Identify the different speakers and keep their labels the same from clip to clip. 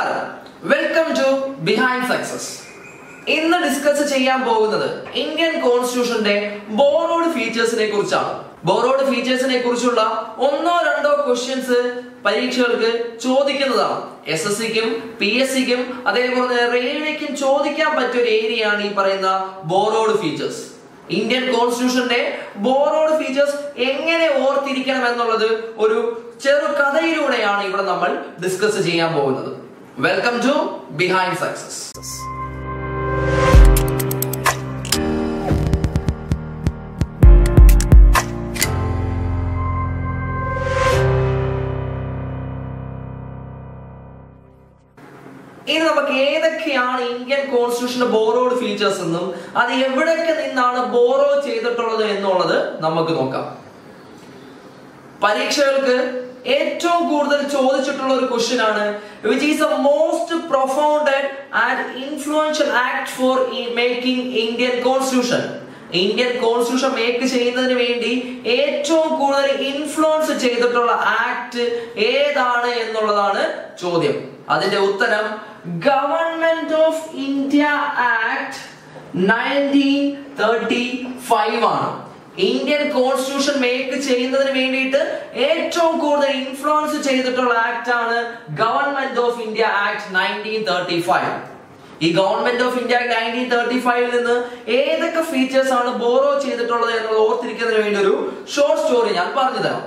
Speaker 1: നമസ്കാരം welcome to behind success ഇന്ന് discuss ചെയ്യാൻ പോകുന്നത് ഇന്ത്യൻ കോൺസ്റ്റിറ്റ്യൂഷന്റെ ബോറോഡ് ഫീച്ചേഴ്സിനെ കുറിച്ചാണ് ബോറോഡ് ഫീച്ചേഴ്സിനെ കുറിച്ചുള്ള ഒന്നോ രണ്ടോ ക്വസ്റ്റ്യൻസ് പരീക്ഷകൾക്ക് ചോദിക്കുന്നതാണ് എസ് എസ് സിക്കും പി എസ് സിക്കും അതേപോലെ തന്നെ റെയിൽവേക്കും ചോദിക്കാൻ പറ്റിയ ഒരു ഏരിയയാണ് ഈ പറയുന്ന ബോറോഡ് ഫീച്ചേഴ്സ് ഇന്ത്യൻ കോൺസ്റ്റിറ്റ്യൂഷന്റെ ബോറോഡ് ഫീച്ചേഴ്സ് എങ്ങനെ ഓർത്തിരിക്കണം എന്നുള്ളത് ഒരു ചെറു കഥയിലൂടെയാണ് ഇവിടെ നമ്മൾ ഡിസ്കസ് ചെയ്യാൻ പോകുന്നത് വെൽക്കം ടു ബിഹൈൻഡ് സക്സസ് ഇനി നമുക്ക് ഏതൊക്കെയാണ് ഇന്ത്യൻ കോൺസ്റ്റിറ്റ്യൂഷന്റെ ബോറോഡ് ഫീച്ചേഴ്സ് എന്നും അത് എവിടൊക്കെ നിന്നാണ് ബോറോ ചെയ്തിട്ടുള്ളത് എന്നുള്ളത് നമുക്ക് നോക്കാം പരീക്ഷകൾക്ക് ഏറ്റവും കൂടുതൽ ചോദിച്ചിട്ടുള്ള ഒരു ക്വസ്റ്റ്യൻ ആണ് which is a most profounded and influential act for making Indian constitution Indian constitution make ചെയ്യുന്നതിന് വേണ്ടി ഏറ്റവും കൂടുതൽ ഇൻഫ്ലുവൻസ് ചെയ്തിട്ടുള്ള ആക്ട് ഏതാണ് എന്നുള്ളതാണ് ചോദ്യം അതിന്റെ ഉത്തരം Government of India Act nineteen thirty five ആണ് ഇന്ത്യൻ കോൺസ്റ്റിറ്റ്യൂഷൻ മേക്ക് ചെയ്യുന്നതിന് വേണ്ടിയിട്ട് ഏറ്റവും കൂടുതൽ ഇൻഫ്ലുവൻസ് ചെയ്തിട്ടുള്ള ആക്ട് ആണ് Government of India Act nineteen thirty five ഈ Government of India nineteen thirty ഫൈവിൽ നിന്ന് ഏതൊക്കെ ഫീച്ചേഴ്സ് ആണ് ബോറോ ചെയ്തിട്ടുള്ളത് എന്നുള്ളത് ഓർത്തിരിക്കുന്നതിന് വേണ്ടി ഒരു ഷോർട്ട് സ്റ്റോറി ഞാൻ പറഞ്ഞു തരാം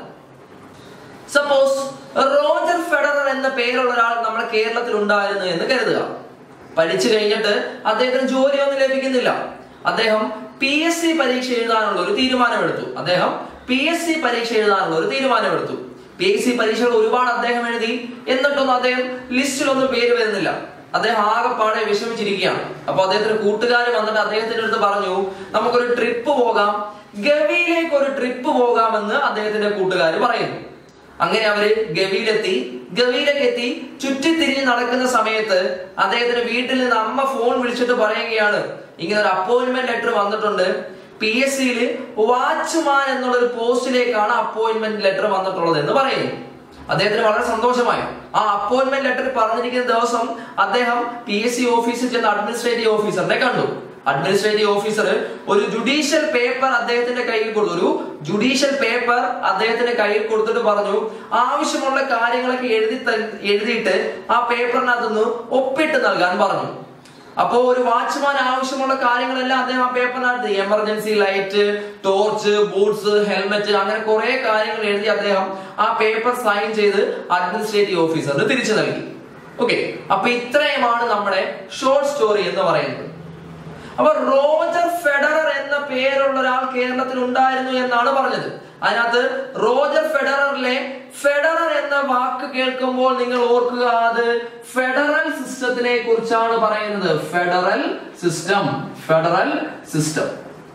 Speaker 1: സപ്പോസ് റോജർ ഫെഡറർ എന്ന പേരുള്ള ഒരാൾ നമ്മുടെ കേരളത്തിൽ ഉണ്ടായിരുന്നു എന്ന് കരുതുക പഠിച്ചു കഴിഞ്ഞിട്ട് അദ്ദേഹത്തിന് ജോലിയൊന്നും ലഭിക്കുന്നില്ല അദ്ദേഹം പി എസ് സി പരീക്ഷ എഴുതാനുള്ള ഒരു തീരുമാനമെടുത്തു അദ്ദേഹം പി എസ് സി പരീക്ഷ എഴുതാനുള്ള ഒരു തീരുമാനമെടുത്തു പി എസ് സി പരീക്ഷകൾ ഒരുപാട് അദ്ദേഹം എഴുതി എന്നിട്ടൊന്നും അദ്ദേഹം ലിസ്റ്റിലൊന്നും പേര് വരുന്നില്ല അദ്ദേഹം ആകെപ്പാടെ വിഷമിച്ചിരിക്കുകയാണ് അപ്പൊ അദ്ദേഹത്തിന്റെ കൂട്ടുകാർ വന്നിട്ട് അദ്ദേഹത്തിന്റെ അടുത്ത് പറഞ്ഞു നമുക്കൊരു ട്രിപ്പ് പോകാം ഗവിയിലേക്ക് ഒരു ട്രിപ്പ് പോകാമെന്ന് അദ്ദേഹത്തിന്റെ കൂട്ടുകാർ പറയുന്നു അങ്ങനെ അവര് ഗവിയിലെത്തി ഗവിയിലേക്ക് എത്തി ചുറ്റിത്തിരിഞ്ഞ് നടക്കുന്ന സമയത്ത് അദ്ദേഹത്തിന്റെ വീട്ടിൽ നിന്ന് അമ്മ ഫോൺ വിളിച്ചിട്ട് പറയുകയാണ് ഇങ്ങനെ ഒരു അപ്പോയിന്റ്മെന്റ് ലെറ്റർ വന്നിട്ടുണ്ട് പി എസ് സിയിൽ വാച്ച്മാൻ എന്നുള്ള ഒരു പോസ്റ്റിലേക്കാണ് അപ്പോയിന്റ്മെന്റ് ലെറ്റർ വന്നിട്ടുള്ളത് എന്ന് പറയുന്നു അദ്ദേഹത്തിന് വളരെ സന്തോഷമായി ആ അപ്പോയിന്റ്മെന്റ് ലെറ്റർ പറഞ്ഞിരിക്കുന്ന ദിവസം അദ്ദേഹം പി എസ് സി ഓഫീസിൽ ചെന്ന് അഡ്മിനിസ്ട്രേറ്റീവ് ഓഫീസറിനെ കണ്ടു അഡ്മിനിസ്ട്രേറ്റീവ് ഓഫീസർ ഒരു ജുഡീഷ്യൽ പേപ്പർ അദ്ദേഹത്തിന്റെ കയ്യിൽ കൊടുത്തു ഒരു ജുഡീഷ്യൽ പേപ്പർ അദ്ദേഹത്തിന്റെ കയ്യിൽ കൊടുത്തിട്ട് പറഞ്ഞു ആവശ്യമുള്ള കാര്യങ്ങളൊക്കെ എഴുതി ത- എഴുതിയിട്ട് ആ പേപ്പറിനകത്തുനിന്ന് ഒപ്പിട്ട് നൽകാൻ പറഞ്ഞു അപ്പോ ഒരു വാച്ച്മാൻ ആവശ്യമുള്ള കാര്യങ്ങളെല്ലാം അദ്ദേഹം ആ പേപ്പറിനകത്ത് emergency light torch boots helmet അങ്ങനെ കുറെ കാര്യങ്ങൾ എഴുതി അദ്ദേഹം ആ പേപ്പർ സൈൻ ചെയ്ത് അഡ്മിനിസ്ട്രേറ്റീവ് ഓഫീസറിന് തിരിച്ചു നൽകി ഓക്കെ അപ്പൊ ഇത്രയുമാണ് നമ്മുടെ ഷോർട്ട് സ്റ്റോറി എന്ന് പറയുന്നത് അപ്പൊ റോജർ ഫെഡറർ എന്ന പേരുള്ള ഒരാൾ കേരളത്തിൽ ഉണ്ടായിരുന്നു എന്നാണ് പറഞ്ഞത് അതിനകത്ത് റോജർ ഫെഡററിലെ ഫെഡറർ എന്ന വാക്ക് കേൾക്കുമ്പോൾ നിങ്ങൾ ഓർക്കുക അത് ഫെഡറൽ സിസ്റ്റത്തിനെ കുറിച്ചാണ് പറയുന്നത് federal system federal system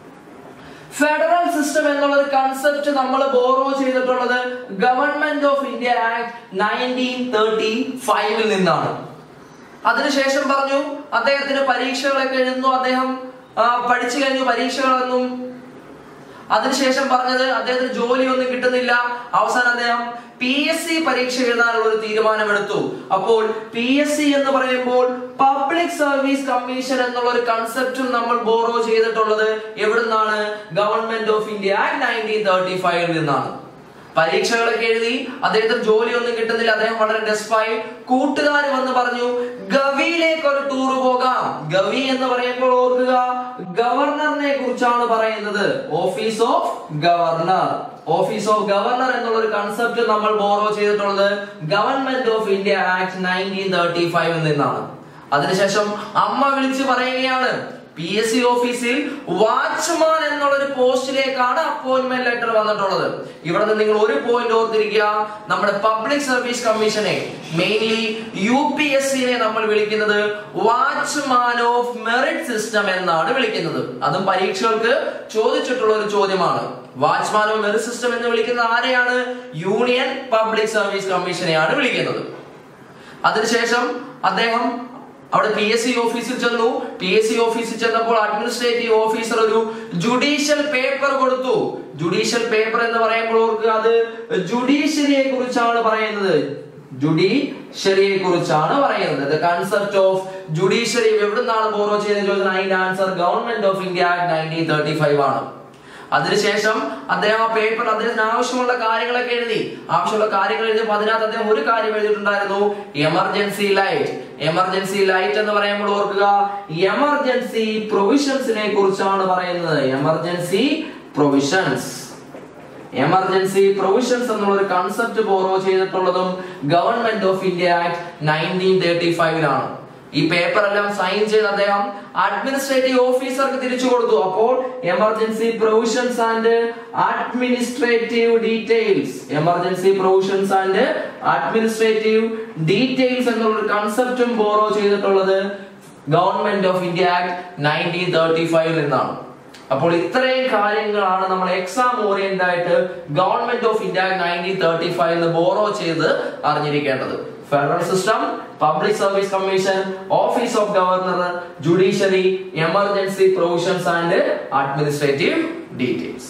Speaker 1: federal system എന്നുള്ള ഒരു കൺസെപ്റ്റ് നമ്മൾ ബോറോ ചെയ്തിട്ടുള്ളത് Government of India Act nineteen thirty ഫൈവിൽ നിന്നാണ് അതിനുശേഷം പറഞ്ഞു അദ്ദേഹത്തിന് പരീക്ഷകളൊക്കെ എഴുതുന്നു അദ്ദേഹം ആ, പഠിച്ചു കഴിഞ്ഞു പരീക്ഷകളൊന്നും അതിനുശേഷം പറഞ്ഞത് അദ്ദേഹത്തിന് ജോലിയൊന്നും കിട്ടുന്നില്ല അവസാനം അദ്ദേഹം പി എസ് സി പരീക്ഷ എഴുതാനുള്ള ഒരു തീരുമാനമെടുത്തു അപ്പോൾ പി എസ് സി എന്ന് പറയുമ്പോൾ പബ്ലിക് സർവീസ് കമ്മീഷൻ എന്നുള്ള ഒരു കൺസെപ്റ്റും നമ്മൾ ബോറോ ചെയ്തിട്ടുള്ളത് എവിടുന്നാണ് Government of India Act nineteen thirty ഫൈവിൽ നിന്നാണ് പരീക്ഷകളൊക്കെ എഴുതി അദ്ദേഹത്തിന് ജോലിയൊന്നും കിട്ടുന്നില്ല അദ്ദേഹം വളരെ ഡെസ്പായി കൂട്ടുകാർ വന്ന് പറഞ്ഞു ഗവിയിലേക്ക് ഒരു ടൂർ പോകാം ഗവി എന്ന് പറയുമ്പോൾ ഓർക്കുക ഗവർണറിനെ കുറിച്ചാണ് പറയുന്നത് office of governor office of governor എന്നുള്ള ഒരു കൺസെപ്റ്റ് നമ്മൾ ബോറോ ചെയ്തിട്ടുള്ളത് Government of India Act nineteen thirty ഫൈവിൽ നിന്നാണ് അതിനുശേഷം അമ്മ വിളിച്ചു പറയുകയാണ് പി എസ് സി ഓഫീസിൽ വാച്ച്മാൻ എന്നുള്ള ഒരു പോസ്റ്റിലേക്കാണ് അപ്പോയിന്റ്മെന്റ് ലെറ്റർ വന്നിട്ടുള്ളത് ഇവിടെ നിന്ന് നിങ്ങൾ ഒരു പോയിന്റ് ഓർത്തിരിക്കുക നമ്മുടെ പബ്ലിക് സർവീസ് കമ്മീഷനെ മെയിൻലി യു പി എസ് സിനെ നമ്മൾ വിളിക്കുന്നത് വാച്ച്മാൻ ഓഫ് മെറിറ്റ് സിസ്റ്റം എന്നാണ് വിളിക്കുന്നത് അതും പരീക്ഷകൾക്ക് ചോദിച്ചിട്ടുള്ള ഒരു ചോദ്യമാണ് വാച്ച്മാൻ ഓഫ് മെറിറ്റ് സിസ്റ്റം എന്ന് വിളിക്കുന്ന ആരെയാണ് യൂണിയൻ പബ്ലിക് സർവീസ് കമ്മീഷനെയാണ് വിളിക്കുന്നത് അതിനുശേഷം അദ്ദേഹം അവിടെ പി എസ് സി ഓഫീസിൽ ചെന്നു പി എസ് സി ഓഫീസിൽ ചെന്നപ്പോൾ അഡ്മിനിസ്ട്രേറ്റീവ് ഓഫീസർ ഒരു ജുഡീഷ്യൽ പേപ്പർ കൊടുത്തു ജുഡീഷ്യൽ പേപ്പർ എന്ന് പറയുമ്പോൾ ഓർക്കുക അത് ജുഡീഷ്യറിയെ കുറിച്ചാണ് പറയുന്നത് ജുഡീഷ്യറിയെ കുറിച്ചാണ് പറയുന്നത് ദ കൺസെപ്റ്റ് ഓഫ് ജുഡീഷ്യറി എവിടെ നിന്നാണ് ബോറോ ചെയ്തത് ചോദിച്ചാൽ അതിന്റെ answer Government of India Act nineteen thirty five ആണ് അതിനുശേഷം അദ്ദേഹം ആ പേപ്പർ അദ്ദേഹത്തിന് ആവശ്യമുള്ള കാര്യങ്ങളൊക്കെ എഴുതി ആവശ്യമുള്ള കാര്യങ്ങൾ എഴുതിയപ്പോൾ അതിനകത്ത് അദ്ദേഹം ഒരു കാര്യം എഴുതിയിട്ടുണ്ടായിരുന്നു എമർജൻസി ലൈറ്റ് എമർജൻസി ലൈറ്റ് എന്ന് പറയുമ്പോൾ ഓർക്കുക എമർജൻസി പ്രൊവിഷൻസിനെ കുറിച്ചാണ് പറയുന്നത് എമർജൻസി പ്രൊവിഷൻസ് എമർജൻസി പ്രൊവിഷൻസ് എന്നുള്ള ഒരു കൺസെപ്റ്റ് ബോറോ ചെയ്തിട്ടുള്ളതും Government of India Act nineteen thirty ഫൈവിലാണ് ഈ പേപ്പർ എല്ലാം സൈൻ ചെയ്ത് അദ്ദേഹം അഡ്മിനിസ്ട്രേറ്റീവ് ഓഫീസർക്ക് തിരിച്ചു കൊടുത്തു അപ്പോൾ emergency provisions and administrative details emergency provisions and administrative details എന്നുള്ള ഒരു കൺസെപ്റ്റും ബോറോ ചെയ്തിട്ടുള്ളത് Government of India Act nineteen thirty ഫൈവിൽ നിന്നാണ് അപ്പോൾ ഇത്രയും കാര്യങ്ങളാണ് നമ്മൾ എക്സാം ഓറിയന്റ് ആയിട്ട് Government of India nineteen thirty five borrow ചെയ്ത് അറിഞ്ഞിരിക്കേണ്ടത് federal system public service commission office of governor judiciary emergency provisions and administrative details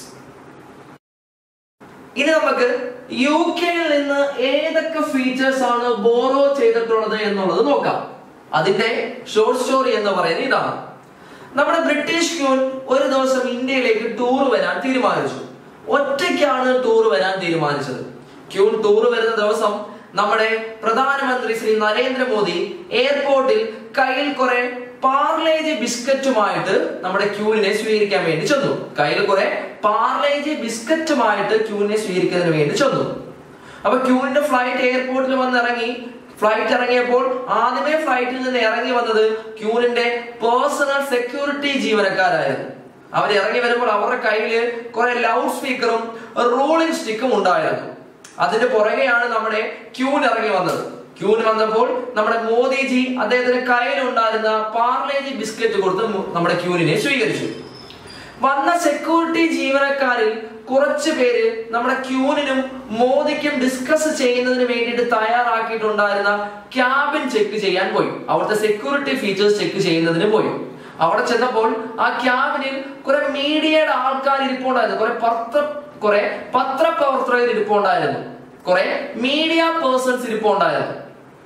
Speaker 1: ഇനി നമുക്ക് യു കെയിൽ നിന്ന് ഏതൊക്കെ ഫീച്ചേഴ്സ് ആണ് ബോറോ ചെയ്തിട്ടുള്ളത് എന്നുള്ളത് നോക്കാം അതിന്റെ ഷോർട്ട് സ്റ്റോറി എന്ന് പറയുന്നത് ഇതാണ് നമ്മുടെ ബ്രിട്ടീഷ് ക്യൂൻ ഒരു ദിവസം ഇന്ത്യയിലേക്ക് ടൂർ വരാൻ തീരുമാനിച്ചു ഒറ്റയ്ക്കാണ് ടൂർ വരാൻ തീരുമാനിച്ചത് ക്യൂൻ ടൂർ വരുന്ന ദിവസം നമ്മുടെ പ്രധാനമന്ത്രി ശ്രീ നരേന്ദ്രമോദി എയർപോർട്ടിൽ കയ്യിൽ കുറെ പാർലേജ് ബിസ്ക്കറ്റുമായിട്ട് നമ്മുടെ ക്യൂവിനെ സ്വീകരിക്കാൻ വേണ്ടി ചെന്നു കയ്യിൽ കുറെ പാർലേജ് ബിസ്ക്കറ്റുമായിട്ട് ക്യൂവിനെ സ്വീകരിക്കുന്നതിന് വേണ്ടി ചെന്നു അപ്പൊ ക്യൂവിന്റെ ഫ്ലൈറ്റ് എയർപോർട്ടിൽ വന്ന് ഇറങ്ങി ഫ്ലൈറ്റ് ഇറങ്ങിയപ്പോൾ ആദ്യമേ ഫ്ലൈറ്റിൽ നിന്ന് ഇറങ്ങി വന്നത് ക്യൂനിന്റെ പേഴ്സണൽ സെക്യൂരിറ്റി ജീവനക്കാരായിരുന്നു അവർ ഇറങ്ങി വരുമ്പോൾ അവരുടെ കയ്യിൽ കുറെ ലൗഡ് സ്പീക്കറും റോളിംഗ് സ്റ്റിക്കും ഉണ്ടായിരുന്നു അതിന്റെ പുറകെയാണ് നമ്മുടെ ക്യൂൻ ഇറങ്ങി വന്നത് ക്യൂൻ വന്നപ്പോൾ നമ്മുടെ മോദിജി അദ്ദേഹത്തിന്റെ കയ്യിലുണ്ടായിരുന്ന പാർലേജി ബിസ്ക്കറ്റ് കൊടുത്ത് മു- നമ്മുടെ ക്യൂനിനെ സ്വീകരിച്ചു വന്ന സെക്യൂരിറ്റി ജീവനക്കാരിൽ കുറച്ച് പേര് നമ്മുടെ ക്യൂനിനും മോദിക്കും ഡിസ്കസ് ചെയ്യുന്നതിന് വേണ്ടിയിട്ട് തയ്യാറാക്കിയിട്ടുണ്ടായിരുന്ന ക്യാബിൻ ചെക്ക് ചെയ്യാൻ പോയി അവിടുത്തെ സെക്യൂരിറ്റി ഫീച്ചേഴ്സ് ചെക്ക് ചെയ്യുന്നതിന് പോയി അവിടെ ചെന്നപ്പോൾ ആ ക്യാബിനിൽ കുറെ മീഡിയയുടെ ആൾക്കാർ ഇരിപ്പുണ്ടായിരുന്നു കുറെ പത്ര കുറെ പത്രപ്രവർത്തകർ ഇരിപ്പുണ്ടായിരുന്നു കുറെ മീഡിയ പേഴ്സൺസ് ഇരിപ്പുണ്ടായിരുന്നു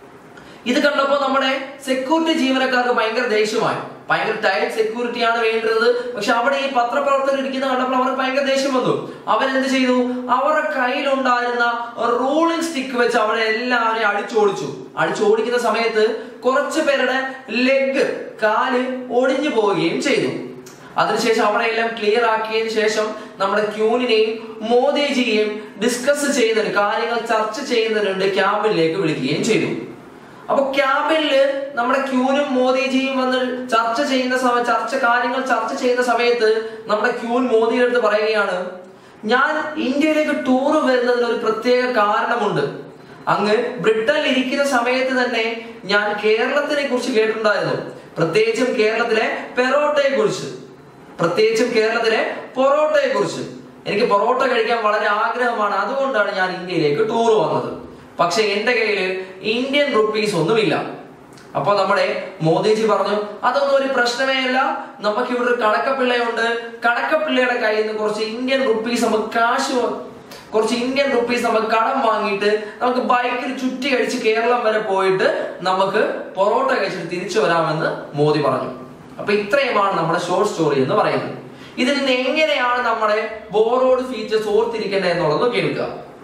Speaker 1: ഇത് കണ്ടപ്പോൾ നമ്മുടെ സെക്യൂരിറ്റി ജീവനക്കാർക്ക് ഭയങ്കര ദേഷ്യമായി ഭയങ്കര ടൈറ്റ് സെക്യൂരിറ്റി ആണ് വേണ്ടത് പക്ഷെ അവിടെ ഈ പത്രപ്രവർത്തകർ ഇരിക്കുന്ന കണ്ടപ്പോൾ അവർക്ക് ഭയങ്കര ദേഷ്യം വന്നു അവരെന്ത് ചെയ്തു അവരുടെ കയ്യിലുണ്ടായിരുന്ന റൂളിംഗ് സ്റ്റിക്ക് വെച്ച് അവരെ എല്ലാവരെയും അടിച്ചോടിച്ചു അടിച്ചോടിക്കുന്ന സമയത്ത് കുറച്ച് പേരുടെ ലെഗ് കാല് ഒടിഞ്ഞു പോവുകയും ചെയ്തു അതിനുശേഷം അവിടെ എല്ലാം ക്ലിയർ ആക്കിയതിനു ശേഷം നമ്മുടെ ക്യൂനിനെയും മോദിജിയെയും ഡിസ്കസ് ചെയ്യുന്നതിന് കാര്യങ്ങൾ ചർച്ച ചെയ്യുന്നതിനുണ്ട് ക്യാബിനിലേക്ക് വിളിക്കുകയും ചെയ്തു അപ്പൊ ക്യാബിനില് നമ്മുടെ ക്യൂനും മോദിജിയും വന്ന് ചർച്ച ചെയ്യുന്ന സമയം ചർച്ച കാര്യങ്ങൾ ചർച്ച ചെയ്യുന്ന സമയത്ത് നമ്മുടെ ക്യൂൻ മോദിയുടെ അടുത്ത് പറയുകയാണ് ഞാൻ ഇന്ത്യയിലേക്ക് ടൂർ വരുന്നതിന് ഒരു പ്രത്യേക കാരണമുണ്ട് അങ്ങ് ബ്രിട്ടനിൽ ഇരിക്കുന്ന സമയത്ത് തന്നെ ഞാൻ കേരളത്തിനെ കുറിച്ച് കേട്ടിട്ടുണ്ടായിരുന്നു പ്രത്യേകിച്ചും കേരളത്തിലെ പെറോട്ടയെ കുറിച്ച് പ്രത്യേകിച്ചും കേരളത്തിലെ പൊറോട്ടയെ കുറിച്ച് എനിക്ക് പൊറോട്ട കഴിക്കാൻ വളരെ ആഗ്രഹമാണ് അതുകൊണ്ടാണ് ഞാൻ ഇന്ത്യയിലേക്ക് ടൂർ വന്നത് പക്ഷെ എന്റെ കയ്യിൽ ഇന്ത്യൻ റുപ്പീസ് ഒന്നുമില്ല അപ്പൊ നമ്മുടെ മോദിജി പറഞ്ഞു അതൊന്നും ഒരു പ്രശ്നമേ അല്ല നമുക്ക് ഇവിടെ ഒരു കണക്കപ്പിള്ളയുണ്ട് കണക്കപ്പിള്ളയുടെ കയ്യിൽ നിന്ന് കുറച്ച് ഇന്ത്യൻ റുപ്പീസ് നമുക്ക് കാശ് വ- കുറച്ച് ഇന്ത്യൻ റുപ്പീസ് നമുക്ക് കടം വാങ്ങിയിട്ട് നമുക്ക് ബൈക്കിൽ ചുറ്റി അടിച്ച് കേരളം വരെ പോയിട്ട് നമുക്ക് പൊറോട്ട കഴിച്ചിട്ട് തിരിച്ചു വരാമെന്ന് മോദി പറഞ്ഞു അപ്പൊ ഇത്രയുമാണ് നമ്മുടെ ഷോർട്ട് സ്റ്റോറി എന്ന് പറയുന്നത് ഇതിൽ നിന്ന് എങ്ങനെയാണ് നമ്മുടെ ബോറോഡ് ഫീച്ചേഴ്സ് ഓർത്തിരിക്കേണ്ടത് എന്നുള്ളത് കേൾക്കുക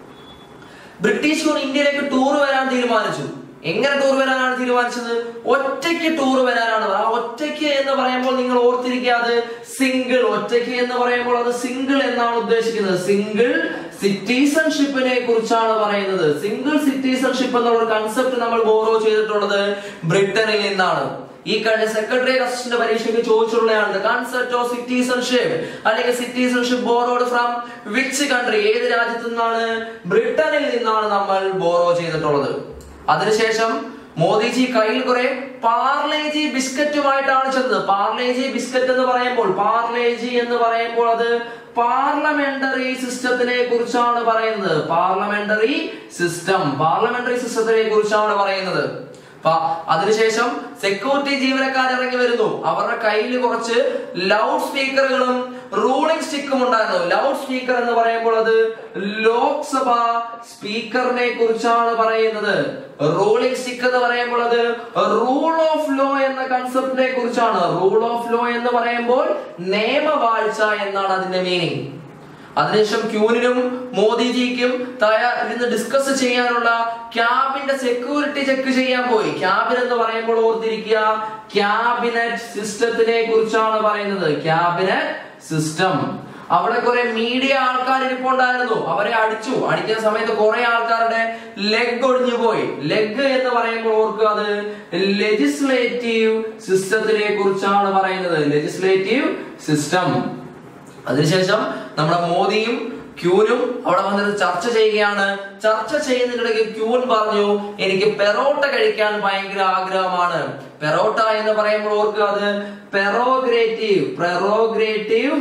Speaker 1: ബ്രിട്ടീഷുകാർ ഇന്ത്യയിലേക്ക് ടൂർ വരാൻ തീരുമാനിച്ചു എങ്ങനെ ടൂർ വരാനാണ് തീരുമാനിച്ചത് ഒറ്റയ്ക്ക് ടൂർ വരാനാണ് ആ ഒറ്റയ്ക്ക് എന്ന് പറയുമ്പോൾ നിങ്ങൾ ഓർത്തിരിക്കുക അത് സിംഗിൾ ഒറ്റയ്ക്ക് എന്ന് പറയുമ്പോൾ അത് സിംഗിൾ എന്നാണ് ഉദ്ദേശിക്കുന്നത് സിംഗിൾ സിറ്റിസൺഷിപ്പിനെ കുറിച്ചാണ് പറയുന്നത് സിംഗിൾ സിറ്റിസൺഷിപ്പ് എന്നുള്ള കൺസെപ്റ്റ് നമ്മൾ ബോറോ ചെയ്തിട്ടുള്ളത് ബ്രിട്ടനിൽ നിന്നാണ് ഈ കഴിഞ്ഞ സെക്രട്ടറി അസിസ്റ്റന്റ് പരീക്ഷയ്ക്ക് ചോദിച്ചിട്ടുള്ളതാണ് കൺസെപ്റ്റ് ഓഫ് സിറ്റിസൺഷിപ്പ് അല്ലെങ്കിൽ citizenship borrowed from which country ഏത് രാജ്യത്തു നിന്നാണ് ബ്രിട്ടനിൽ നിന്നാണ് നമ്മൾ ബോറോ ചെയ്തിട്ടുള്ളത് അതിനുശേഷം മോദിജി കയ്യിൽ കുറെ പാർലേജി ബിസ്ക്കറ്റുമായിട്ടാണ് ചെന്നത് പാർലേജി ബിസ്ക്കറ്റ് എന്ന് പറയുമ്പോൾ പാർലേജി എന്ന് പറയുമ്പോൾ അത് പാർലമെന്ററി സിസ്റ്റത്തിനെ കുറിച്ചാണ് പറയുന്നത് പാർലമെന്ററി സിസ്റ്റം പാർലമെന്ററി സിസ്റ്റത്തിനെ കുറിച്ചാണ് പറയുന്നത് അപ്പൊ അതിനുശേഷം സെക്യൂരിറ്റി ജീവനക്കാർ ഇറങ്ങി വരുന്നു അവരുടെ കയ്യിൽ കുറച്ച് ലൗഡ് സ്പീക്കറുകളും റൂളിംഗ് സ്റ്റിക്കും ഉണ്ടായിരുന്നു ലൗഡ് സ്പീക്കർ എന്ന് പറയുമ്പോൾ അത് ലോക്സഭ സ്പീക്കറിനെ കുറിച്ചാണ് പറയുന്നത് റൂളിംഗ് സ്റ്റിക്ക് എന്ന് പറയുമ്പോൾ അത് റൂൾ ഓഫ് ലോ എന്ന കൺസെപ്റ്റിനെ കുറിച്ചാണ് റൂൾ ഓഫ് ലോ എന്ന് പറയുമ്പോൾ നിയമവാഴ്ച എന്നാണ് അതിന്റെ മീനിങ് അതിനുശേഷം ക്യൂനിനും മോദിജിക്കും ഇരുന്ന് ഡിസ്കസ് ചെയ്യാനുള്ള ക്യാബിന്റെ സെക്യൂരിറ്റി ചെക്ക് ചെയ്യാൻ പോയി ക്യാബിൻ എന്ന് പറയുമ്പോൾ ഓർത്തിരിക്കുക ക്യാബിനറ്റ് സിസ്റ്റത്തിനെ കുറിച്ചാണ് പറയുന്നത് ക്യാബിനറ്റ് സിസ്റ്റം അവിടെ കുറെ മീഡിയ ആൾക്കാർ ഇരിപ്പുണ്ടായിരുന്നു അവരെ അടിച്ചു അടിക്കുന്ന സമയത്ത് കുറെ ആൾക്കാരുടെ ലെഗ് ഒടിഞ്ഞു പോയി ലെഗ് എന്ന് പറയുമ്പോൾ ഓർക്കുക അത് ലെജിസ്ലേറ്റീവ് സിസ്റ്റത്തിനെ കുറിച്ചാണ് പറയുന്നത് ലെജിസ്ലേറ്റീവ് സിസ്റ്റം അതിനുശേഷം നമ്മുടെ മോദിയും ക്യൂനും അവിടെ വന്നിട്ട് ചർച്ച ചെയ്യുകയാണ് ചർച്ച ചെയ്യുന്നതിനിടയ്ക്ക് ക്യൂൻ പറഞ്ഞു എനിക്ക് പെറോട്ട കഴിക്കാൻ ഭയങ്കര ആഗ്രഹമാണ് പെറോട്ട എന്ന് പറയുമ്പോൾ ഓർക്കുക അത് പെറോഗ്രേറ്റീവ് പെറോഗ്രേറ്റീവ്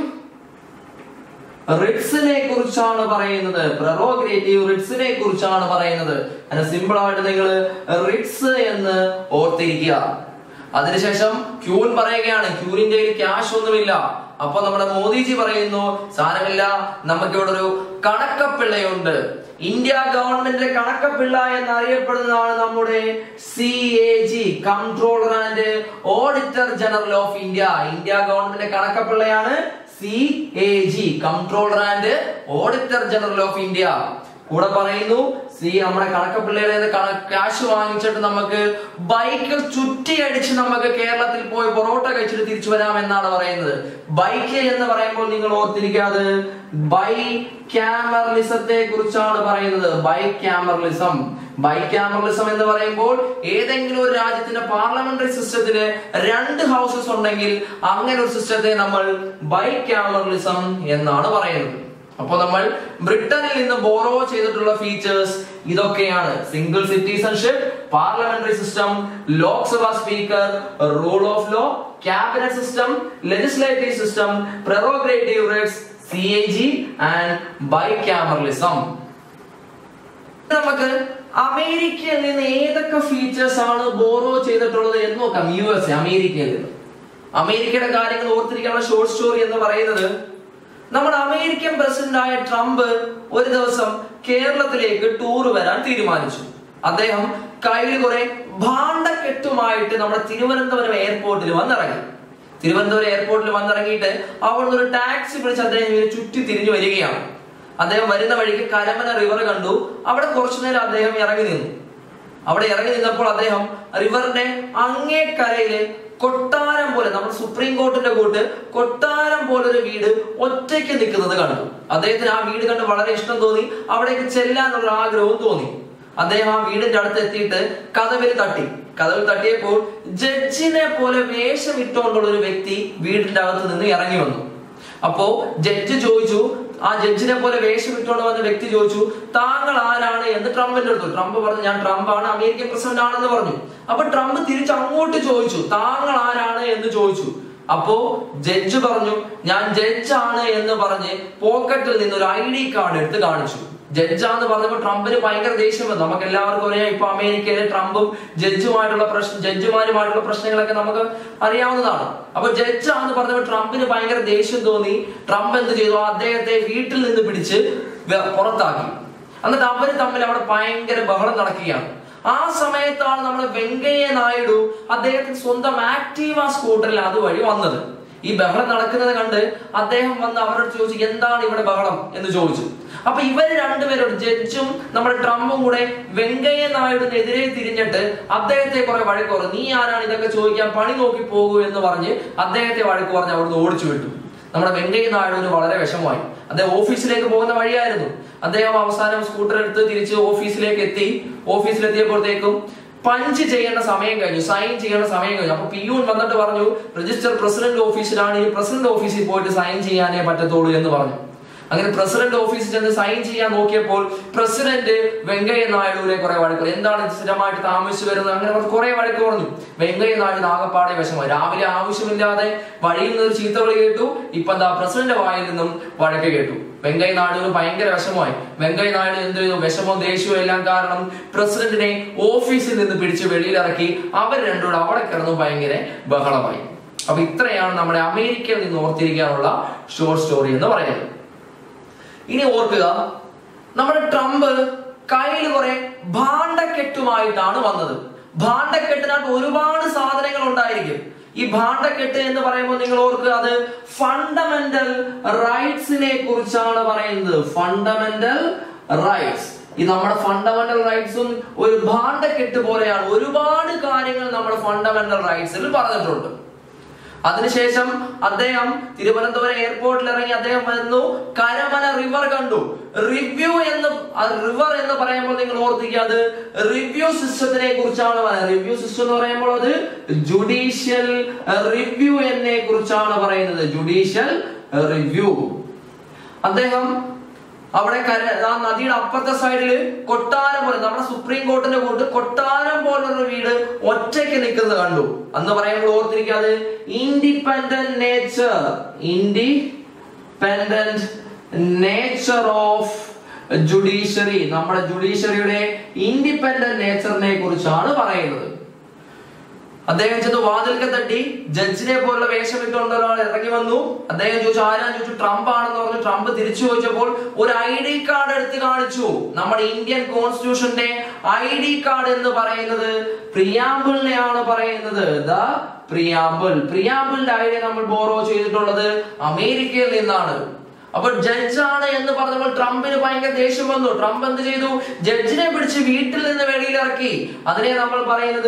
Speaker 1: റിട്സിനെ കുറിച്ചാണ് പറയുന്നത് പ്രറോഗ്രേറ്റീവ് റിട്സിനെ കുറിച്ചാണ് പറയുന്നത് അങ്ങനെ സിമ്പിൾ ആയിട്ട് നിങ്ങൾ റിട്സ് എന്ന് ഓർത്തിരിക്കുക അതിനുശേഷം ക്യൂൻ പറയുകയാണ് ക്യൂനിന്റെ ക്യാഷ് ഒന്നുമില്ല അപ്പൊ നമ്മുടെ മോദിജി പറയുന്നു സാരമില്ല നമുക്ക് ഇവിടെ ഒരു കണക്കപ്പിള്ളയുണ്ട് ഇന്ത്യ ഗവൺമെന്റിന്റെ കണക്കപ്പിള്ള എന്നറിയപ്പെടുന്നതാണ് നമ്മുടെ C A G controller and auditor general of India India ഗവൺമെന്റിന്റെ കണക്കപ്പിള്ളയാണ് C A G controller and auditor general of India കൂടെ പറയുന്നു സി നമ്മുടെ കണക്കപ്പിള്ളയുടെ ക്യാഷ് വാങ്ങിച്ചിട്ട് നമുക്ക് ബൈക്ക് ചുറ്റിയടിച്ച് നമുക്ക് കേരളത്തിൽ പോയി പൊറോട്ട കഴിച്ചിട്ട് തിരിച്ചു വരാം എന്നാണ് പറയുന്നത് ബൈക്ക് എന്ന് പറയുമ്പോൾ നിങ്ങൾ ഓർത്തിരിക്കാതെ ബൈ ക്യാമറലിസത്തെ കുറിച്ചാണ് പറയുന്നത് ബൈ ക്യാമറലിസം ബൈ ക്യാമറലിസം എന്ന് പറയുമ്പോൾ ഏതെങ്കിലും ഒരു രാജ്യത്തിന്റെ പാർലമെന്ററി സിസ്റ്റത്തിന് രണ്ട് ഹൗസസ് ഉണ്ടെങ്കിൽ അങ്ങനെ ഒരു സിസ്റ്റത്തെ നമ്മൾ ബൈ ക്യാമറലിസം എന്നാണ് പറയുന്നത് അപ്പോൾ നമ്മൾ ബ്രിട്ടനിൽ നിന്ന് ബോറോ ചെയ്തിട്ടുള്ള ഫീച്ചേഴ്സ് ഇതൊക്കെയാണ് single citizenship parliamentary system Lok Sabha speaker rule of law cabinet system legislative system പ്രൊറോഗ്രേറ്റീവ് rights C A G and by cameralism നമുക്ക് അമേരിക്കയിൽ നിന്ന് ഏതൊക്കെ ഫീച്ചേഴ്സ് ആണ് ബോറോ ചെയ്തിട്ടുള്ളത് എന്ന് നോക്കാം യു എസ് അമേരിക്കയിൽ നിന്ന് അമേരിക്കയുടെ കാര്യങ്ങൾ ഓർത്തിരിക്കാനുള്ള ഷോർട്ട് സ്റ്റോറി എന്ന് പറയുന്നത് നമ്മുടെ അമേരിക്കൻ പ്രസിഡന്റ് ആയ ട്രംപ് ഒരു ദിവസം കേരളത്തിലേക്ക് ടൂർ വരാൻ തീരുമാനിച്ചു അദ്ദേഹം കയ്യിൽ കുറെ ഭാണ്ഡക്കെട്ടുമായിട്ട് നമ്മുടെ തിരുവനന്തപുരം എയർപോർട്ടിൽ വന്നിറങ്ങി തിരുവനന്തപുരം എയർപോർട്ടിൽ വന്നിറങ്ങിയിട്ട് അവിടുന്ന് ഒരു ടാക്സി വിളിച്ച് അദ്ദേഹം ഇങ്ങനെ ചുറ്റി തിരിഞ്ഞു വരികയാണ് അദ്ദേഹം വരുന്ന വഴിക്ക് കരമന റിവർ കണ്ടു അവിടെ കുറച്ചു നേരം അദ്ദേഹം ഇറങ്ങി നിന്നു അവിടെ ഇറങ്ങി നിന്നപ്പോൾ അദ്ദേഹം റിവറിന്റെ അങ്ങേ കരയില് കൊട്ടാരം പോലെ നമ്മുടെ സുപ്രീം കോർട്ടിന്റെ കൂട്ട് കൊട്ടാരം പോലെ ഒരു വീട് ഒറ്റയ്ക്ക് നിൽക്കുന്നത് കണ്ടു അദ്ദേഹത്തിന് ആ വീട് കണ്ട് വളരെ ഇഷ്ടം തോന്നി അവിടേക്ക് ചെല്ലാനുള്ള ആഗ്രഹവും തോന്നി അദ്ദേഹം ആ വീടിന്റെ അടുത്ത് എത്തിയിട്ട് കഥവിൽ തട്ടി കഥവിൽ തട്ടിയപ്പോൾ ജഡ്ജിനെ പോലെ വേഷം ഇട്ടുകൊണ്ടുള്ള ഒരു വ്യക്തി വീടിന്റെ അകത്ത് നിന്ന് ഇറങ്ങി വന്നു അപ്പോ ജഡ്ജ് ചോദിച്ചു ആ ജഡ്ജിനെ പോലെ വേഷം ഇട്ടുകൊണ്ട് വന്ന വ്യക്തി ചോദിച്ചു താങ്കൾ ആരാണ് എന്ന് ട്രംപിന്റെ അടുത്തു ട്രംപ് പറഞ്ഞു ഞാൻ ട്രംപ് ആണ് അമേരിക്കൻ പ്രസിഡന്റ് ആണെന്ന് പറഞ്ഞു അപ്പൊ ട്രംപ് തിരിച്ച് അങ്ങോട്ട് ചോദിച്ചു താങ്കൾ ആരാണ് എന്ന് ചോദിച്ചു അപ്പോ ജഡ്ജ് പറഞ്ഞു ഞാൻ ജഡ്ജാണ് എന്ന് പറഞ്ഞ് പോക്കറ്റിൽ നിന്ന് ഒരു ഐ ഡി കാർഡ് എടുത്ത് കാണിച്ചു ജഡ്ജാന്ന് പറഞ്ഞപ്പോൾ ട്രംപിന് ഭയങ്കര ദേഷ്യം വന്നു നമുക്ക് എല്ലാവർക്കും അറിയാം ഇപ്പൊ അമേരിക്കയിലെ ട്രംപും ജഡ്ജുമായിട്ടുള്ള പ്രശ്നം ജഡ്ജിമാരുമായിട്ടുള്ള പ്രശ്നങ്ങളൊക്കെ നമുക്ക് അറിയാവുന്നതാണ് അപ്പൊ ജഡ്ജാന്ന് പറഞ്ഞപ്പോൾ ട്രംപിന് ഭയങ്കര ദേഷ്യം തോന്നി ട്രംപ് എന്ത് ചെയ്തു അദ്ദേഹത്തെ വീട്ടിൽ നിന്ന് പിടിച്ച് വെ- പുറത്താക്കി എന്നിട്ട് അവര് തമ്മിൽ അവിടെ ഭയങ്കര ബഹളം നടക്കുകയാണ് ആ സമയത്താണ് നമ്മുടെ വെങ്കയ്യ നായിഡു അദ്ദേഹത്തിന് സ്വന്തം ആക്റ്റീവ സ്കൂട്ടറിൽ അതുവഴി വന്നത് ഈ ബഹളം നടക്കുന്നത് കണ്ട് അദ്ദേഹം വന്ന് അവരോട് ചോദിച്ചു എന്താണ് ഇവിടെ ബഹളം എന്ന് ചോദിച്ചു അപ്പൊ ഇവര് രണ്ടുപേരോട് ജഡ്ജും നമ്മുടെ ട്രംപും കൂടെ വെങ്കയ്യ നായിഡുവിനെതിരെ തിരിഞ്ഞിട്ട് അദ്ദേഹത്തെ കുറെ വഴക്ക് പറഞ്ഞു നീ ആരാണ് ഇതൊക്കെ ചോദിക്കാൻ പണി നോക്കി പോകൂ എന്ന് പറഞ്ഞ് അദ്ദേഹത്തെ വഴക്ക് പറഞ്ഞ് അവിടുന്ന് ഓടിച്ചു വിട്ടു നമ്മുടെ വെങ്കയ്യ നായിഡുവിന് വളരെ വിഷമമായി അദ്ദേഹം ഓഫീസിലേക്ക് പോകുന്ന വഴിയായിരുന്നു അദ്ദേഹം അവസാനം സ്കൂട്ടർ എടുത്ത് തിരിച്ച് ഓഫീസിലേക്ക് എത്തി ഓഫീസിലെത്തിയപ്പോഴത്തേക്കും പഞ്ച് ചെയ്യേണ്ട സമയം കഴിഞ്ഞു സൈൻ ചെയ്യേണ്ട സമയം കഴിഞ്ഞു അപ്പൊ പിയൂൺ വന്നിട്ട് പറഞ്ഞു രജിസ്റ്റർ പ്രസിഡന്റ് ഓഫീസിലാണ് ഈ പ്രസിഡന്റ് ഓഫീസിൽ പോയിട്ട് സൈൻ ചെയ്യാനേ പറ്റത്തുള്ളൂ എന്ന് പറഞ്ഞു അങ്ങനെ പ്രസിഡന്റ് ഓഫീസിൽ ചെന്ന് സൈൻ ചെയ്യാൻ നോക്കിയപ്പോൾ പ്രസിഡന്റ് വെങ്കയ്യ നായിഡുവിനെ കുറെ വഴക്ക് എന്താണ് ഇത് സ്ഥിരമായിട്ട് താമസിച്ചു വരുന്നത് അങ്ങനെ അവർ കുറെ വഴക്ക് പറഞ്ഞു വെങ്കയ്യ നായിഡു ആകപ്പാടെ വിഷമമായി രാവിലെ ആവശ്യമില്ലാതെ വഴിയിൽ നിന്ന് ഒരു ചീത്ത വിളി കേട്ടു ഇപ്പൊ എന്താ പ്രസിഡന്റ് വായിൽ നിന്നും വഴക്ക് കേട്ടു വെങ്കയ്യ നായിഡുവിന് ഭയങ്കര വിഷമമായി വെങ്കയ്യ നായിഡു എന്ത് ചെയ്തു വിഷമവും ദേഷ്യവും എല്ലാം കാരണം പ്രസിഡന്റിനെ ഓഫീസിൽ നിന്ന് പിടിച്ച് വെളിയിലിറക്കി അവർ രണ്ടുകൂടെ അവിടെ കിടന്നു ഭയങ്കര ബഹളമായി അപ്പൊ ഇത്രയാണ് നമ്മുടെ അമേരിക്കയിൽ നിന്ന് ഓർത്തിരിക്കാനുള്ള ഷോർട്ട് സ്റ്റോറി എന്ന് പറയുന്നത് ഇനി ഓർക്കുക നമ്മുടെ ട്രംപ് കയ്യിൽ കുറെ ഭാണ്ഡക്കെട്ടുമായിട്ടാണ് വന്നത് ഭാണ്ഡക്കെട്ടിനകത്ത് ഒരുപാട് സാധനങ്ങൾ ഉണ്ടായിരിക്കും ഈ ഭാണ്ഡക്കെട്ട് എന്ന് പറയുമ്പോൾ നിങ്ങൾ ഓർക്കുക അത് ഫണ്ടമെന്റൽ റൈറ്റ്സിനെ കുറിച്ചാണ് പറയുന്നത് ഫണ്ടമെന്റൽ റൈറ്റ്സ് ഈ നമ്മുടെ ഫണ്ടമെന്റൽ റൈറ്റ്സും ഒരു ഭാണ്ഡക്കെട്ട് പോലെയാണ് ഒരുപാട് കാര്യങ്ങൾ നമ്മുടെ ഫണ്ടമെന്റൽ റൈറ്റ്സിൽ പറഞ്ഞിട്ടുണ്ട് അതിനുശേഷം അദ്ദേഹം തിരുവനന്തപുരം എയർപോർട്ടിൽ ഇറങ്ങി അദ്ദേഹം വന്നു കരമന റിവർ കണ്ടു റിവ്യൂ എന്ന് റിവർ എന്ന് പറയുമ്പോൾ നിങ്ങൾ ഓർത്തിക്കുക അത് റിവ്യൂ സിസ്റ്റത്തിനെ കുറിച്ചാണ് പറയുന്നത് റിവ്യൂ സിസ്റ്റം എന്ന് പറയുമ്പോൾ അത് ജുഡീഷ്യൽ റിവ്യൂ എന്നെ കുറിച്ചാണ് പറയുന്നത് ജുഡീഷ്യൽ റിവ്യൂ അദ്ദേഹം അവിടെ കര ആ നദിയുടെ അപ്പുറത്തെ സൈഡില് കൊട്ടാരം പോലെ നമ്മുടെ സുപ്രീം കോർട്ടിന്റെ കൂട്ട് കൊട്ടാരം പോലൊരു വീട് ഒറ്റയ്ക്ക് നിൽക്കുന്നത് കണ്ടു അന്ന് പറയുമ്പോൾ ഓർത്തിരിക്കാതെ independent nature independent nature of judiciary നമ്മുടെ ജുഡീഷ്യറിയുടെ ഇൻഡിപെൻഡന്റ് നേച്ചറിനെ കുറിച്ചാണ് പറയുന്നത് അദ്ദേഹം ചെന്ന് വാതിൽക്കെ തട്ടി ജഡ്ജിനെ പോലുള്ള വേഷം ഇട്ടുകൊണ്ട് ഒരാൾ ഇറങ്ങി വന്നു അദ്ദേഹം ചോദിച്ചു ആരാന്ന് ചോദിച്ചു ട്രംപ് ആണെന്ന് പറഞ്ഞു ട്രംപ് തിരിച്ചു ചോദിച്ചപ്പോൾ ഒരു ഐ ഡി കാർഡ് എടുത്ത് കാണിച്ചു നമ്മുടെ ഇന്ത്യൻ കോൺസ്റ്റിറ്റ്യൂഷന്റെ ഐ ഡി കാർഡ് എന്ന് പറയുന്നത് പ്രിയാമ്പിളിനെയാണ് പറയുന്നത് ദ പ്രിയാമ്പിൾ പ്രിയാമ്പിളിന്റെ ഐഡിയ നമ്മൾ ബോറോ ചെയ്തിട്ടുള്ളത് അമേരിക്കയിൽ നിന്നാണ് അപ്പൊ ജഡ്ജാണ് എന്ന് പറഞ്ഞപ്പോൾ ട്രംപിന് ഭയങ്കര ദേഷ്യം വന്നു ട്രംപ് എന്ത് ചെയ്തു ജഡ്ജിനെ പിടിച്ച് വീട്ടിൽ നിന്ന് വെളിയിൽ ഇറക്കി അതിനെ നമ്മൾ പറയുന്നത്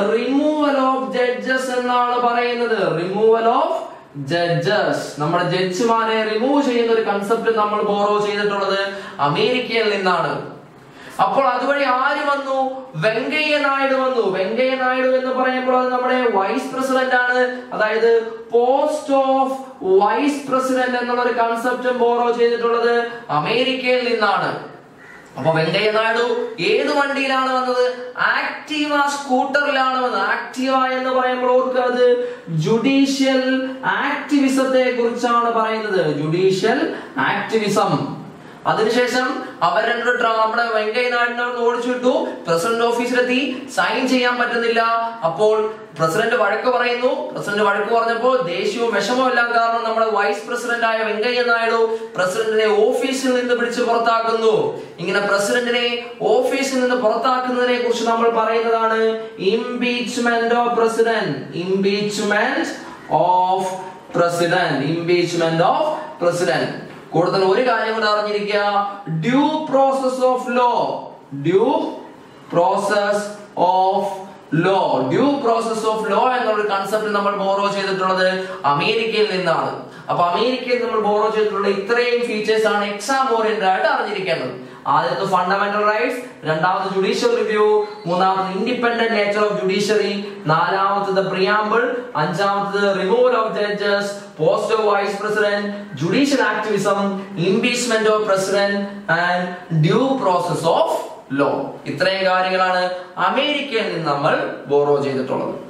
Speaker 1: റിമൂവൽ ഓഫ് ജഡ്ജസ് എന്നാണ് പറയുന്നത് റിമൂവൽ ഓഫ് ജഡ്ജസ് നമ്മുടെ ജഡ്ജിമാരെ റിമൂവ് ചെയ്യുന്ന ഒരു കൺസെപ്റ്റ് നമ്മൾ ബോറോ ചെയ്തിട്ടുള്ളത് അമേരിക്കയിൽ നിന്നാണ് അപ്പോൾ അതുവഴി ആര് വന്നു വെങ്കയ്യ നായിഡു വന്നു വെങ്കയ്യ നായിഡു എന്ന് പറയുമ്പോൾ അത് നമ്മുടെ വൈസ് പ്രസിഡന്റ് ആണ് അതായത് പോസ്റ്റ് ഓഫ് വൈസ് പ്രസിഡന്റ് എന്നുള്ള ഒരു കൺസെപ്റ്റും ബോറോ ചെയ്തിട്ടുള്ളത് അമേരിക്കയിൽ നിന്നാണ് അപ്പൊ വെങ്കയ്യ നായിഡു ഏത് വണ്ടിയിലാണ് വന്നത് ആക്റ്റീവ സ്കൂട്ടറിലാണ് വന്നത് ആക്റ്റീവ എന്ന് പറയുമ്പോൾ ഓർക്കുക അത് ജുഡീഷ്യൽ ആക്ടിവിസത്തെ കുറിച്ചാണ് പറയുന്നത് ജുഡീഷ്യൽ ആക്ടിവിസം അതിനുശേഷം അവർ രണ്ടു നമ്മുടെ വെങ്കയ്യ നായിഡുവിനെ അവിടുന്ന് ഓടിച്ചു വിട്ടു പ്രസിഡന്റ് ഓഫീസിലെത്തി സൈൻ ചെയ്യാൻ പറ്റുന്നില്ല അപ്പോൾ പ്രസിഡന്റ് വഴക്ക് പറയുന്നു പ്രസിഡന്റ് വഴക്ക് പറഞ്ഞപ്പോൾ ദേഷ്യവും വിഷമവും എല്ലാം കാരണം നമ്മുടെ വൈസ് പ്രസിഡന്റ് ആയ വെങ്കയ്യ നായിഡു പ്രസിഡന്റിനെ ഓഫീസിൽ നിന്ന് പിടിച്ച് പുറത്താക്കുന്നു ഇങ്ങനെ പ്രസിഡന്റിനെ ഓഫീസിൽ നിന്ന് പുറത്താക്കുന്നതിനെ കുറിച്ച് നമ്മൾ പറയുന്നതാണ് impeachment of president impeachment of president impeachment of president കൂടുതൽ ഒരു കാര്യം കൂടെ അറിഞ്ഞിരിക്കുക due process of law due process of law due process of law എന്നുള്ള കൺസെപ്റ്റ് നമ്മൾ ബോറോ ചെയ്തിട്ടുള്ളത് അമേരിക്കയിൽ നിന്നാണ് അപ്പൊ അമേരിക്കയിൽ നമ്മൾ ബോറോ ചെയ്തിട്ടുള്ള ഇത്രയും ഫീച്ചേഴ്സ് ആണ് എക്സാം ഓറിയന്റഡ് ആയിട്ട് അറിഞ്ഞിരിക്കേണ്ടത് ആദ്യത്തെ ഫണ്ടമെന്റൽ റൈറ്റ്സ് രണ്ടാമത് ജുഡീഷ്യൽ റിവ്യൂ മൂന്നാമത് ഇൻഡിപെൻഡന്റ് നേച്ചർ ഓഫ് ജുഡീഷ്യറി നാലാമത്തത് പ്രിയാമ്പിൾ അഞ്ചാമത്തത് removal of judges post of vice president judicial activism impeachment of president and due process of law ഇത്രയും കാര്യങ്ങളാണ് അമേരിക്കയിൽ നിന്ന് നമ്മൾ ബോറോ ചെയ്തിട്ടുള്ളത്